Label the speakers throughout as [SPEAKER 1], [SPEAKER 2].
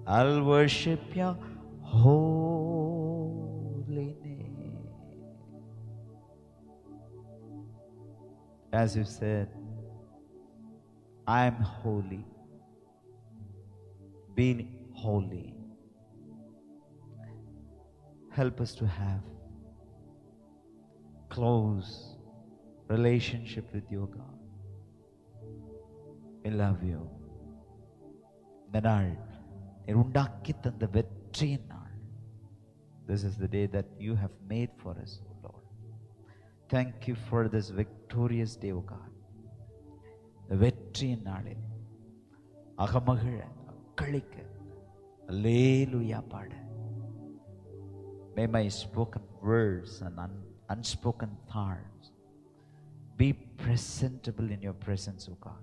[SPEAKER 1] I'll worship your holy name. As you said, I am holy. Be holy. Help us to have close relationship with you, God. We love you. இந்த நாள் நீர் உண்டாக்கி தந்த வெற்றியின் நாள் This is the day that you have made for us, O Lord. Thank you for this victorious day, O God. இந்த வெற்றியின் நாளில் அகமகிழ அக்களிக்க அல்லேலூயா பாட May my spoken words and un- unspoken thoughts be presentable in your presence, O God.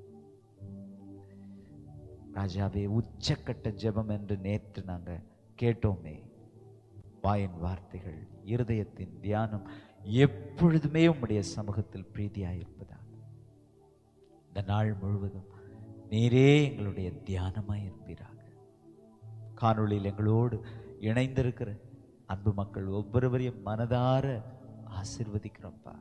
[SPEAKER 1] ராஜாவே உச்சக்கட்ட ஜெபம் என்று நேற்று நாங்க கேட்டோமே வாயின் வார்த்தைகள் இருதயத்தின் தியானம் எப்பொழுதுமே உம்முடைய சமூகத்தில் பிரீதியாயிருப்பதாக இந்த நாள் முழுவதும் நீரே எங்களுடைய தியானமாய் இருப்பீராக காணொளியில் எங்களோடு இணைந்திருக்கிற அன்பு மக்கள் ஒவ்வொருவரையும் மனதார ஆசிர்வதிக்கிறோம்ப்பா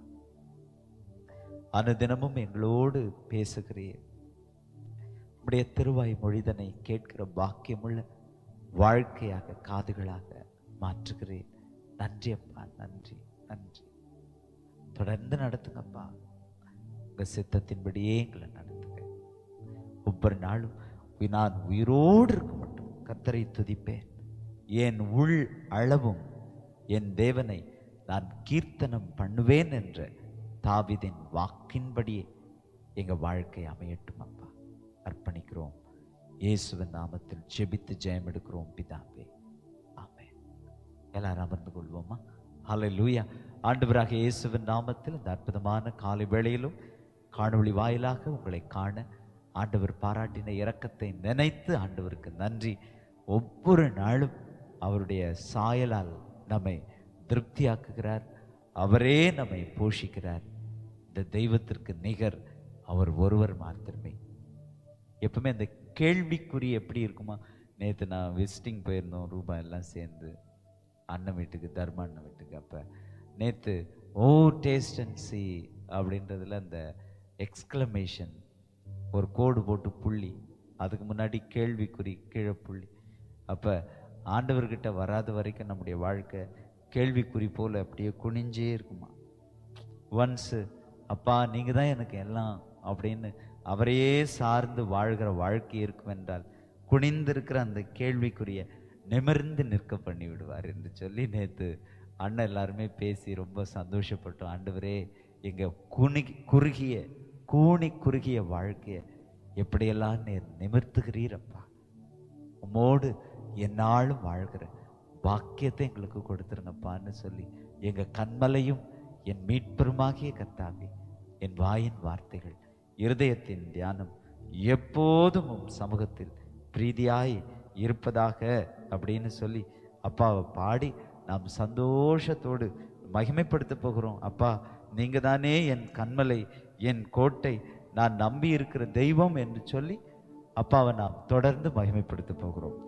[SPEAKER 1] அனுதினமும் எங்களோடு பேசுகிறீர் உம்முடைய திருவாய் மொழிதனை கேட்கிற பாக்கியமுள்ள வாழ்க்கையாக காதுகளாக மாற்றுகிறேன் நன்றி அப்பா நன்றி நன்றி தொடர்ந்து நடத்துங்கப்பா உங்க சித்தத்தின்படியே எங்களை நடத்துங்க ஒவ்வொரு நாளும் உய் நான் உயிரோடு இருக்க மட்டும் கத்தரை துதிப்பேன் என் உள் அளவும் என் தேவனை நான் கீர்த்தனம் பண்ணுவேன் என்ற தாவிதின் வாக்கின்படியே எங்க வாழ்க்கை அமையட்டும் அப்பா அர்ப்பணிக்கிறோம் இயேசுவின் நாமத்தில் ஜெபித்து ஜெயம் எடுக்கிறோம் பிதாவே ஆமென் எல்லாரும் அமர்ந்து கொள்வோமா ஹalleluya ஆண்டவராக இயேசுவின் நாமத்தில் இந்த அற்புதமான காலை வேளையிலும் காணொளி வாயிலாக உங்களை காண ஆண்டவர் பாராட்டின இரக்கத்தை நினைத்து ஆண்டவருக்கு நன்றி ஒவ்வொரு நாளும் அவருடைய சாயலால் நம்மை திருப்தியாக்குகிறார் அவரே நம்மை போஷிக்கிறார் இந்த தெய்வத்திற்கு நிகர் அவர் ஒருவர் மாத்திரமே எப்பவுமே அந்த கேள்விக்குறி எப்படி இருக்குமா நேற்று நான் விசிட்டிங் போயிருந்தோம் ரூபா எல்லாம் சேர்ந்து அண்ணன் வீட்டுக்கு தர்ம அண்ணன் வீட்டுக்கு அப்போ நேற்று ஓ டேஸ்ட் அண்ட் சி அப்படின்றதுல அந்த எக்ஸ்க்ளமேஷன் ஒரு கோடு போட்டு புள்ளி அதுக்கு முன்னாடி கேள்விக்குறி கீழே புள்ளி அப்போ ஆண்டவர்கிட்ட வராத வரைக்கும் நம்முடைய வாழ்க்கை கேள்விக்குறி போல் அப்படியே குனிஞ்சே இருக்குமா ஒன்ஸு அப்பா நீங்கள் தான் எனக்கு எல்லாம் அப்படின்னு அவரையே சார்ந்து வாழ்கிற வாழ்க்கை இருக்கும் என்றால் குனிந்திருக்கிற அந்த கேள்விக்குரிய நிமிர்ந்து நிற்க பண்ணி விடுவார் என்று சொல்லி நேற்று அண்ணன் எல்லாருமே பேசி ரொம்ப சந்தோஷப்பட்டோம் ஆண்டவரே எங்க குனி குறுகிய கூனி குறுகிய வாழ்க்கையை எப்படியெல்லாம் நீர் நிமிர்த்துகிறீரப்பா உம்மோடு எந்நாளும் வாழ்கிற பாக்கியத்தை எங்களுக்கு கொடுத்துருங்கப்பான்னு சொல்லி எங்க கண்மலையும் என் மீட்பெருமாகிய கர்த்தாவே என் வாயின் வார்த்தைகள் இருதயத்தின் தியானம் எப்போதும் உம் சமூகத்தில் பிரீதியாய் இருப்பதாக அப்படின்னு சொல்லி அப்பாவை பாடி நாம் சந்தோஷத்தோடு மகிமைப்படுத்த போகிறோம் அப்பா நீங்க தானே என் கண்மலை என் கோட்டை நான் நம்பி இருக்கிற தெய்வம் என்று சொல்லி அப்பாவை நாம் தொடர்ந்து மகிமைப்படுத்த போகிறோம்